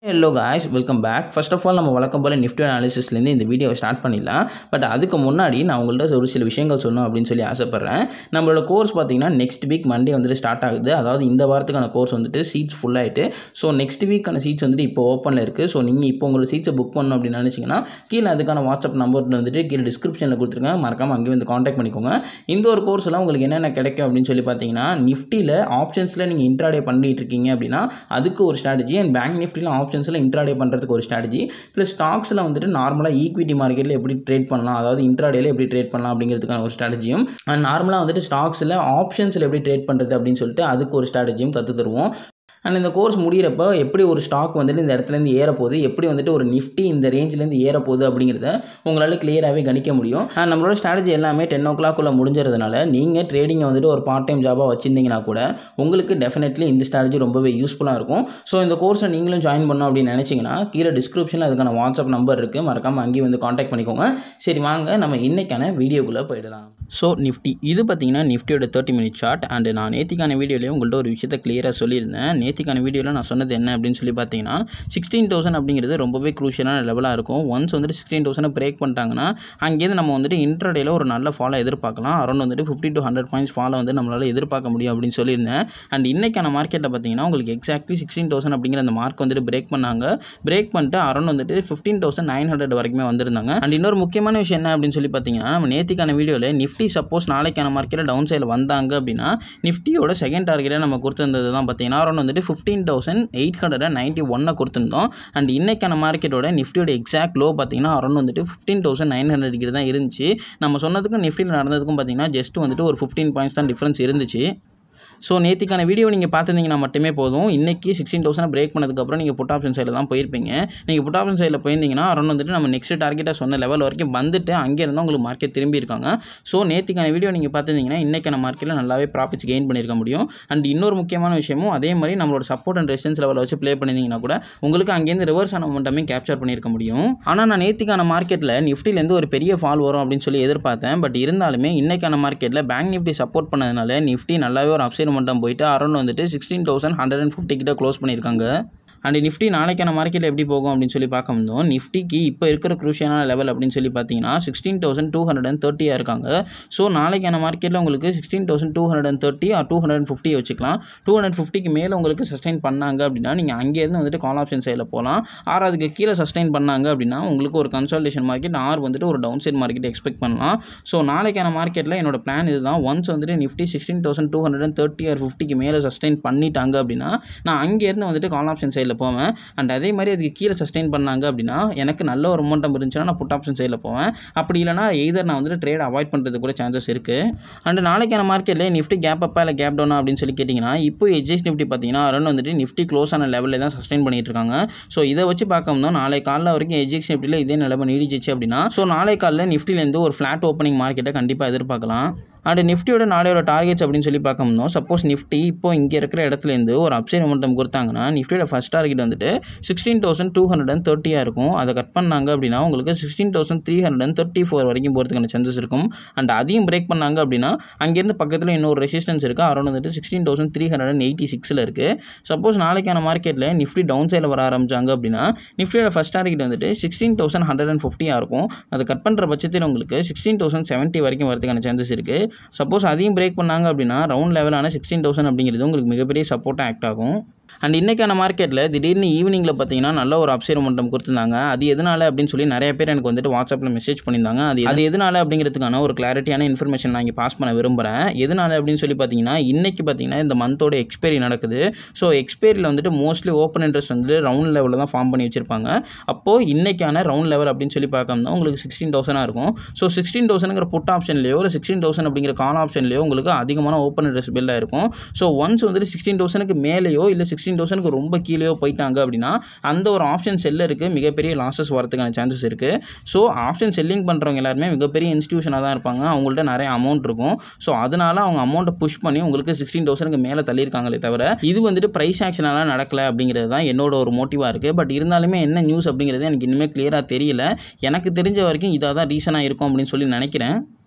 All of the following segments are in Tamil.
hello guys welcome back first of all நம்ம வழக்கம் போல் நிஃப்டி அனாலிசிஸ்லேருந்து இந்த வீடியோவை ஸ்டார்ட் பண்ணிடலாம் பட் அதுக்கு முன்னாடி நான் உங்கள்கிட்ட ஒரு சில விஷயங்கள் சொல்லணும் அப்படின்னு சொல்லி ஆசைப்பட்றேன் நம்மளோட கோர்ஸ் பார்த்தீங்கன்னா நெக்ஸ்ட் வீக் மண்டே வந்துட்டு ஸ்டார்ட் ஆகுது அதாவது இந்த வாரத்துக்கான கோர்ஸ் வந்துட்டு சீட்ஸ் ஃபுல்லாகிட்டு ஸோ நெக்ஸ்ட் வீக்கான சீட்ஸ் வந்துட்டு இப்போ ஓப்பனில் இருக்குது ஸோ நீங்கள் இப்போ உங்களோட சீட்ஸை புக் பண்ணணும் அப்படின்னு நினச்சிங்கன்னா கீழே அதுக்கான வாட்ஸ்அப் நம்பர் வந்துட்டு கீழே டிஸ்கிரிப்ஷனில் கொடுத்துருங்க மறக்காமல் அங்கேயே வந்து காண்டாக்ட் பண்ணிக்கோங்க இந்த ஒரு கோர்ஸ் எல்லாம் உங்களுக்கு என்னென்ன கிடைக்கும் அப்படின்னு சொல்லி பார்த்தீங்கன்னா நிஃப்டியில் ஆப்ஷன்ஸில் நீங்கள் இன்ட்ராடே பண்ணிட்டு இருக்கீங்க அப்படின்னா அதுக்கு ஒரு ஸ்ட்ராட்டஜி அண்ட் பேங்க் நிஃப்டியில் ஆப்ஷன்ஸில் இன்ட்ராடே பண்ணுறதுக்கு ஒரு ஸ்ட்ராட்டஜி ப்ளஸ் ஸ்டாக்ஸில் வந்துட்டு நார்மலாக ஈக்விட்டி மார்க்கெட்டில் எப்படி ட்ரேட் பண்ணலாம் அதாவது இன்ட்ராடேல எப்படி ட்ரேட் பண்ணலாம் அப்படிங்கிறதுக்கான ஒரு ஸ்ட்ராட்டஜியும் அண்ட் நார்மலாக வந்துட்டு ஸ்டாக்ஸில் ஆப்ஷன்ஸில் எப்படி ட்ரேட் பண்ணுறது அப்படின்னு சொல்லிட்டு அதுக்கு ஒரு ஸ்ட்ராட்டஜியும் கற்று தருவோம் அண்ட் இந்த கோர்ஸ் முடிகிறப்ப எப்படி ஒரு ஸ்டாக் வந்துட்டு இந்த இடத்துலேருந்து ஏறப்போகுது எப்படி வந்துட்டு ஒரு நிஃப்டி இந்த ரேஞ்சிலேருந்து ஏறப்போகுது அப்படிங்கிறத உங்களால் கிளியராகவே கணிக்க முடியும் அண்ட் நம்மளோட ஸ்ட்ராட்டஜி எல்லாமே டென் ஓ கிளாக்குள்ளே முடிஞ்சதுனால நீங்கள் ட்ரேடிங்கை வந்துட்டு ஒரு பார்ட் டைம் ஜாபாக வச்சிருந்தீங்கன்னா கூட உங்களுக்கு டெஃபினெட்லி இந்த ஸ்ட்ராட்டஜி ரொம்பவே யூஸ்ஃபுல்லாக இருக்கும் ஸோ இந்த கோர்ஸை நீங்களும் ஜாயின் பண்ணணும் அப்படின்னு நினச்சிங்கன்னா கீழே டிஸ்கிரிப்ஷனில் அதுக்கான வாட்ஸ்அப் நம்பர் இருக்குது மறக்காமல் அங்கேயும் வந்து காண்டாக்ட் பண்ணிக்கோங்க சரி வாங்க நம்ம இன்னைக்கான வீடியோக்குள்ளே போயிடலாம் ஸோ நிஃப்டி இது பார்த்தீங்கன்னா நிஃப்டியோட தேர்ட்டி மினிட் சார்ட் அண்ட் நான் நேத்திக்கான வீடியோலேயே உங்கள்கிட்ட ஒரு விஷயத்தை கிளியராக சொல்லியிருந்தேன் நேத்திக்கான வீடியோவில் நான் சொன்னது என்ன அப்படின்னு சொல்லி பார்த்தீங்கன்னா சிக்ஸ்டீன் தௌசண்ட் அப்படிங்கிறது ரொம்பவே க்ரூஷியலான லெவலாக இருக்கும் ஒன்ஸ் வந்துட்டு சிக்ஸ்டீன் தௌசண்ட் பிரேக் பண்ணிட்டாங்கன்னா அங்கேருந்து நம்ம வந்துட்டு இன்ட்ரடேல ஒரு நல்ல ஃபாலோ எதிர்பார்க்கலாம் அரௌண்ட் வந்துட்டு fifty to hundred points follow வந்து நம்மளால் எதிர்பார்க்க முடியும் அப்படின்னு சொல்லியிருந்தேன் அண்ட் இன்னைக்கான மார்க்கெட்டில் பார்த்தீங்கன்னா உங்களுக்கு எக்ஸாக்ட்லி சிக்ஸ்டீன் தௌசண்ட் அப்படிங்கிற அந்த மார்க் வந்துட்டு பிரேக் பண்ணாங்க பிரேக் பண்ணிட்டு அரௌண்ட் வந்துட்டு ஃபிஃப்டீன் தௌசண்ட் நைன் ஹண்ட்ரட் வரைக்குமே வந்திருந்தாங்க அண்ட் இன்னொரு முக்கியமான விஷயம் என்ன அப்படின்னு சொல்லி பார்த்தீங்கன்னா நம்ம நேத்திக்கான வீடியோவில் நிஃப்டி சப்போஸ் நாளைக்கான மார்க்கெட்டில் டவுன் சைடில் வந்தாங்க அப்படின்னா நிஃப்டியோட செகண்ட் டார்கெட்டை நம்ம கொடுத்துருந்தது தான் பார்த்தீங்கன்னா அரௌண்ட் வந்துட்டு fifteen thousand eight hundred and ninety ஒன்னை கொடுத்துருந்தோம் அண்ட் இன்னைக்கான மார்க்கெட்டோட நிஃப்டியோட எக்ஸாக்ட் லோ பார்த்தீங்கன்னா அரௌண்ட் வந்துட்டு fifteen thousand nine hundred degree தான் இருந்துச்சு நம்ம சொன்னதுக்கும் நிஃப்டியில் நடந்ததுக்கும் பார்த்தீங்கன்னா ஜஸ்ட் வந்துட்டு ஒரு ஃபிஃப்டீன் பாயிண்ட்ஸ் தான் டிஃப்ரென்ஸ் இருந்துச்சு ஸோ நேற்றுக்கான வீடியோ நீங்கள் பார்த்துருந்தீங்கன்னா மட்டுமே போதும் இன்றைக்கி சிக்ஸ்டீன் தௌசண்ட் பிரேக் பண்ணதுக்கப்புறம் நீங்கள் புட் ஆப்ஷன் சைடில் தான் போயிருப்பீங்க நீங்கள் புட் ஆப்ஷன் சைடில் போயிருந்தீங்கன்னா அரௌண்ட் வந்துட்டு நம்ம நெக்ஸ்ட் டார்கெட்டாக சொன்ன லெவல் வரைக்கும் வந்துட்டு அங்கே இருந்தால் உங்களுக்கு மார்க்கெட் திரும்பி இருக்காங்க ஸோ நேற்றுக்கான வீடியோ நீங்கள் பார்த்துருந்தீங்கன்னா இன்றைக்கான மார்க்கெட்டில் நல்லாவே ப்ராஃபிட்ஸ் கெயின் பண்ணியிருக்க முடியும் அண்ட் இன்னொரு முக்கியமான விஷயமும் அதே மாதிரி நம்மளோட சப்போர்ட் அண்ட் ரெசிஸ்டன்ஸ் லெவலில் வச்சு ப்ளே பண்ணியிருந்தீங்கன்னா கூட உங்களுக்கு அங்கேருந்து ரிவர்ஸ் ஆன மொமெண்டமே கேப்சர் பண்ணியிருக்க முடியும் ஆனால் நான் நேற்றுக்கான மார்க்கெட்டில் நிஃப்டிலேருந்து ஒரு பெரிய ஃபால் வரும் அப்படின்னு சொல்லி எதிர்பார்த்தேன் பட் இருந்தாலுமே இன்றைக்கான மார்க்கெட்டில் பேங்க் நிஃப்டி சப்போர்ட் பண்ணதுனால நிஃப்டி நல்லாவே ஒரு அப்சைட் மொமெண்டம் போயிட்டு அரௌண்ட் வந்துட்டு sixteen thousand hundred and fifty கிட்ட க்ளோஸ் பண்ணியிருக்காங்க அண்ட் நிஃப்டி நாளைக்கான மார்க்கெட்டில் எப்படி போகும் அப்படின்னு சொல்லி பார்க்க முடியும் நிஃப்டிக்கு இப்போ இருக்கிற குரூஷியலான லெவல் அப்படின்னு சொல்லி பார்த்தீங்கன்னா sixteen thousand two hundred and தேர்ட்டியாக இருக்காங்க ஸோ நாளைக்கான மார்க்கெட்டில் உங்களுக்கு sixteen thousand two hundred and thirty or two hundred and fifty வச்சுக்கலாம் டூ ஹண்ட்ரட் ஃபிஃப்டிக்கு மேலே உங்களுக்கு சஸ்டைன் பண்ணாங்க அப்படின்னா நீங்கள் அங்கேருந்து வந்துட்டு கால் ஆப்ஷன் சைடில் போகலாம் ஆர் அதுக்கு கீழே சஸ்டைன் பண்ணாங்க அப்படின்னா உங்களுக்கு ஒரு கன்சல்டேஷன் மார்க்கெட் ஆர் வந்துட்டு ஒரு டவுன் சைட் மார்க்கெட் எக்ஸ்பெக்ட் பண்ணலாம் ஸோ நாளைக்கான மார்க்கெட்டில் என்னோட பிளான் இதுதான் ஒன்ஸ் வந்துட்டு Nifty sixteen thousand two hundred and thirty or ஃபிஃப்டிக்கு மேலே சஸ்டைன் பண்ணிட்டாங்க அப்படின்னா நான் அங்கேருந்து வந்துட்டு கால் ஆப்ஷன் சைடில் போவேன் அண்ட் அதே மாதிரி அதுக்கு கீழே சஸ்டைன் பண்ணாங்க அப்படின்னா எனக்கு நல்ல ஒரு மொமெண்டம் இருந்துச்சுன்னா நான் புட் ஆப்ஷன் சைடில் போவேன் அப்படி இல்லைனா எய்தர் நான் வந்துட்டு ட்ரேட் அவாய்ட் பண்ணுறது கூட சான்சஸ் இருக்குது அண்ட் நாளைக்கான மார்க்கெட்டில் நிஃப்டி கேப் அப்பா இல்லை கேப் டவுனா அப்படின்னு சொல்லி கேட்டிங்கன்னா இப்போ எஜ்எஸ் நிஃப்டி பார்த்தீங்கன்னா அரௌண்ட் வந்துட்டு நிஃப்டி க்ளோஸ் ஆன லெவலில் தான் சஸ்டைன் பண்ணிட்டு இருக்காங்க ஸோ இதை வச்சு பார்க்கணும் நாளை காலைல வரைக்கும் எஜ்எக்ஸ் நிஃப்டியில் இதே நிலைமை நீடிச்சிச்சு அப்படின்னா ஸோ நாளை காலைல நிஃப்டிலேருந்து ஒரு ஃப்ளாட் ஓப்பனிங் மார்க்கெட்டை கண்டிப்பாக எதிர்பார்க்கலாம் அண்ட் நிஃப்டியோட நாளையோட டார்கெட்ஸ் அப்படின்னு சொல்லி பார்க்க முடியும் சப்போஸ் நிஃப்டி இப்போ இங்கே இருக்கிற இடத்துலேருந்து ஒரு அப்சைட் மொமெண்டம் கொடுத்தாங்கன்னா நிஃப்டியோட ஃபஸ்ட் டார்கெட் வந்துட்டு sixteen thousand two hundred and தேர்ட்டியாக இருக்கும் அதை கட் பண்ணாங்க அப்படின்னா உங்களுக்கு sixteen thousand three hundred and thirty four வரைக்கும் போகிறதுக்கான சான்சஸ் இருக்கும் அண்ட் அதையும் பிரேக் பண்ணாங்க அப்படின்னா அங்கேருந்து பக்கத்தில் இன்னொரு ரெசிஸ்டன்ஸ் இருக்குது அரௌண்ட் வந்துட்டு sixteen thousand three hundred and eighty சிக்ஸில் இருக்குது சப்போஸ் நாளைக்கான மார்க்கெட்டில் நிஃப்டி டவுன் சைடில் வர ஆரம்பிச்சாங்க அப்படின்னா நிஃப்டியோட ஃபஸ்ட் டார்கெட் வந்துட்டு சிக்ஸ்டீன் தௌசண்ட் ஹண்ட்ரட் அண்ட் ஃபிஃப்டியாக இருக்கும் அதை கட் பண்ணுற பட்சத்தில் உங்களுக்கு சிக்ஸ்டீன் தௌசண்ட் செவன்ட்டி வரைக்கும் வரதுக்கான சான்சஸ் இருக்குது சப்போஸ் அதையும் பிரேக் பண்ணாங்க அப்படின்னா ரவுண்ட் லெவலான சிக்ஸ்டீன் தௌசண்ட் அப்படிங்கிறது உங்களுக்கு மிகப்பெரிய சப்போர்ட்டாக ஆக்ட் ஆகும் அண்ட் இன்றைக்கான மார்க்கெட்டில் திடீர்னு ஈவினிங்கில் பார்த்தீங்கன்னா நல்ல ஒரு அப்சைட் மொமெண்டம் கொடுத்துருந்தாங்க அது எதனால அப்படின்னு சொல்லி நிறைய பேர் எனக்கு வந்துட்டு வாட்ஸ்அப்பில் மெசேஜ் பண்ணியிருந்தாங்க அது அது எதனால அப்படிங்கிறதுக்கான ஒரு கிளாரிட்டியான இன்ஃபர்மேஷன் நான் இங்கே பாஸ் பண்ண விரும்புகிறேன் எதனால அப்படின்னு சொல்லி பார்த்தீங்கன்னா இன்றைக்கி பார்த்தீங்கன்னா இந்த மந்தோட எக்ஸ்பைரி நடக்குது ஸோ எக்ஸ்பைரியில் வந்துட்டு மோஸ்ட்லி ஓப்பன் இன்ட்ரெஸ்ட் வந்து ரவுண்ட் லெவலில் தான் ஃபார்ம் பண்ணி வச்சிருப்பாங்க அப்போது இன்றைக்கான ரவுண்ட் லெவல் அப்படின்னு சொல்லி பார்க்கணும்னா உங்களுக்கு சிக்ஸ்டீன் தௌசண்டாக இருக்கும் ஸோ சிக்ஸ்டீன் தௌசண்ட்ங்கிற புட் ஆப்ஷன்லையோ இல்லை சிக்ஸ்டீன் தௌசண்ட் அப்படிங்கிற கால் ஆப்ஷன்லையோ உங்களுக்கு அதிகமான ஓப்பன் இன்ட்ரெஸ்ட் பில்லாக இருக்கும் ஸோ ஒன்ஸ் வந்துட்டு சிக்ஸ்டீன் தௌசண்ட்க்கு மேலேயோ இல்லை சிக்ஸ்டீன் தௌசண்ட்க்கு ரொம்ப கீழேயோ போயிட்டாங்க அப்படின்னா அந்த ஒரு ஆப்ஷன் செல்லருக்கு மிகப்பெரிய லாஸஸ் வரதுக்கான சான்சஸ் இருக்குது ஸோ ஆப்ஷன் செல்லிங் பண்ணுறவங்க எல்லாருமே மிகப்பெரிய இன்ஸ்டியூஷனாக தான் இருப்பாங்க அவங்கள்ட்ட நிறைய அமௌண்ட் இருக்கும் ஸோ அதனால அவங்க அமௌண்ட்டை புஷ் பண்ணி உங்களுக்கு சிக்ஸ்டீன் தௌசண்ட்க்கு மேலே தள்ளியிருக்காங்களே தவிர இது வந்துட்டு ப்ரைஸ் ஆக்ஷனால நடக்கல அப்படிங்கிறது தான் என்னோட ஒரு மோட்டிவாக இருக்குது பட் இருந்தாலுமே என்ன நியூஸ் அப்படிங்கிறது எனக்கு இன்னுமே கிளியராக தெரியல எனக்கு தெரிஞ்ச வரைக்கும் இதாக தான் ரீசனாக இருக்கும் அப்படின்னு சொல்லி நினைக்கிறேன்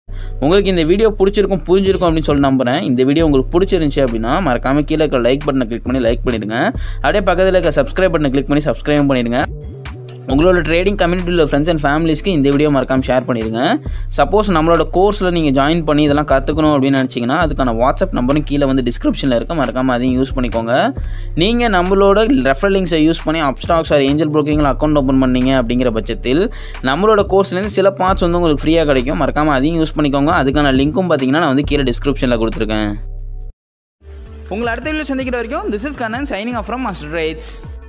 உங்களுக்கு இந்த வீடியோ பிடிச்சிருக்கும் புரிஞ்சிருக்கும் அப்படின்னு சொல்லி நம்புறேன் இந்த வீடியோ உங்களுக்கு பிடிச்சிருந்துச்சி அப்படின்னா மறக்காம கீழே இருக்கிற லைக் பட்டனை கிளிக் பண்ணி லைக் பண்ணிடுங்க அப்படியே பக்கத்தில் இருக்க சப்ஸ்கிரைப் பட்டனை கிளிக் பண்ணி சப்ஸ்கிரைப் பண்ணிடுங்க உங்களோட ட்ரேடிங் கம்யூனிட்டியில் ஃப்ரெண்ட்ஸ் அண்ட் ஃபேமிலிஸ்க்கு இந்த வீடியோ மறக்காம ஷேர் பண்ணிடுங்க சப்போஸ் நம்மளோட கோர்ஸில் நீங்கள் ஜாயின் பண்ணி இதெல்லாம் கற்றுக்கணும் அப்படின்னு நினச்சிங்கன்னா அதுக்கான வாட்ஸ்அப் நம்பரும் கீழே வந்து டிஸ்கிரிப்ஷனில் இருக்க மறக்காம அதையும் யூஸ் பண்ணிக்கோங்க நீங்கள் நம்மளோட ரெஃபர் லிங்க்ஸை யூஸ் பண்ணி அப்ஸ்டாக்ஸ் ஆர் ஏஞ்சல் ப்ரோக்கிங்கில் அக்கௌண்ட் ஓப்பன் பண்ணீங்க அப்படிங்கிற பட்சத்தில் நம்மளோட கோர்ஸ்லேருந்து சில பார்ட்ஸ் வந்து உங்களுக்கு ஃப்ரீயாக கிடைக்கும் மறக்காம அதையும் யூஸ் பண்ணிக்கோங்க அதுக்கான லிங்க்கும் பார்த்தீங்கன்னா நான் வந்து கீழே டிஸ்கிரிப்ஷனில் கொடுத்துருக்கேன் உங்களை அடுத்த வீடியோ சந்திக்கிற வரைக்கும் this is Kannan signing off from master rights